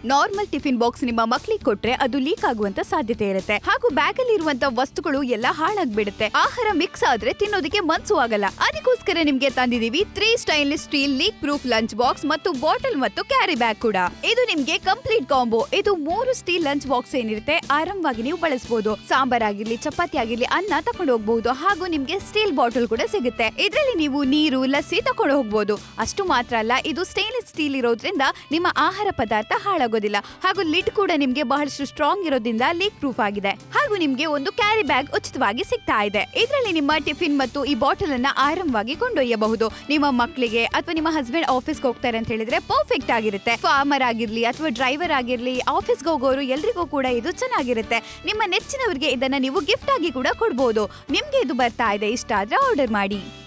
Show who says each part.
Speaker 1: normal tiffin box ನಿಮ್ಮ ಮಕ್ಳಿಗೆ ಕೊಟ್ರೆ ಅದು ಲೀಕ್ ಆಗುವಂತ ಸಾಧ್ಯತೆ ಇರುತ್ತೆ ಹಾಗೂ ಬ್ಯಾಗ್ ಅಲ್ಲಿ ಇರುವಂತ ವಸ್ತುಗಳು ಎಲ್ಲ ಹಾಳಾಗ್ಬಿಡುತ್ತೆ ಆಹಾರ ಮಿಕ್ಸ್ ಆದ್ರೆ ತಿನ್ನೋದಕ್ಕೆ ಮನ್ಸು ಆಗಲ್ಲ ಅದಕ್ಕೋಸ್ಕರ ನಿಮ್ಗೆ ತಂದಿದೀವಿ three stainless steel leak proof lunch box ಮತ್ತು ಬಾಟಲ್ ಮತ್ತು ಕ್ಯಾರಿ ಬ್ಯಾಗ್ ಕೂಡ ಇದು ನಿಮ್ಗೆ ಕಂಪ್ಲೀಟ್ ಕಾಂಬೋ ಇದು ಮೂರು ಸ್ಟೀಲ್ ಲಂಚ್ ಬಾಕ್ಸ್ ಏನಿರುತ್ತೆ ಆರಾಮವಾಗಿ ನೀವು ಬಳಸಬಹುದು ಸಾಂಬಾರ್ ಆಗಿರ್ಲಿ ಚಪಾತಿ ಆಗಿರ್ಲಿ ಅನ್ನ ತಕೊಂಡು ಹೋಗ್ಬಹುದು ಹಾಗೂ ನಿಮ್ಗೆ ಸ್ಟೀಲ್ ಬಾಟಲ್ ಕೂಡ ಸಿಗುತ್ತೆ ಇದರಲ್ಲಿ ನೀವು ನೀರು ಲಸ್ಸಿ ತಕೊಂಡು ಹೋಗ್ಬೋದು ಅಷ್ಟು ಮಾತ್ರ ಅಲ್ಲ ಇದು ಸ್ಟೇನ್ಲೆಸ್ ಸ್ಟೀಲ್ ಇರೋದ್ರಿಂದ ನಿಮ್ಮ ಆಹಾರ ಪದಾರ್ಥ ಹಾಳಾಗೋದಿಲ್ಲ ಹಾಗೂ ಲಿಡ್ ಕೂಡ ನಿಮ್ಗೆ ಬಹಳಷ್ಟು ಸ್ಟ್ರಾಂಗ್ ಇರೋದ್ರಿಂದ ಲೀಕ್ ಪ್ರೂಫ್ ಆಗಿದೆ ಹಾಗೂ ನಿಮ್ಗೆ ಒಂದು ಕ್ಯಾರಿ ಬ್ಯಾಗ್ ಉಚಿತವಾಗಿ ಸಿಗ್ತಾ ಇದೆ ಇದರಲ್ಲಿ ನಿಮ್ಮ ಟಿಫಿನ್ ಮತ್ತು ಈ ಬಾಟಲ್ ಅನ್ನ ಆರಾಮವಾಗಿ ಕೊಂಡೊಯ್ಯಬಹುದು ನಿಮ್ಮ ಮಕ್ಕಳಿಗೆ ಅಥವಾ ನಿಮ್ಮ ಹಸ್ಬೆಂಡ್ ಆಫೀಸ್ಗೆ ಹೋಗ್ತಾರೆ ಅಂತ ಹೇಳಿದ್ರೆ ಪರ್ಫೆಕ್ಟ್ ಆಗಿರುತ್ತೆ ಫಾರ್ಮರ್ ಆಗಿರ್ಲಿ ಅಥವಾ ಡ್ರೈವರ್ ಆಗಿರ್ಲಿ ಆಫೀಸ್ಗೆ ಹೋಗೋರು ಎಲ್ರಿಗೂ ಕೂಡ ಇದು ಚೆನ್ನಾಗಿರುತ್ತೆ ನಿಮ್ಮ ನೆಚ್ಚಿನವರಿಗೆ ಇದನ್ನ ನೀವು ಗಿಫ್ಟ್ ಆಗಿ ಕೂಡ ಕೊಡ್ಬೋದು ನಿಮ್ಗೆ ಇದು ಬರ್ತಾ ಇದೆ ಇಷ್ಟ ಆದ್ರೆ ಆರ್ಡರ್ ಮಾಡಿ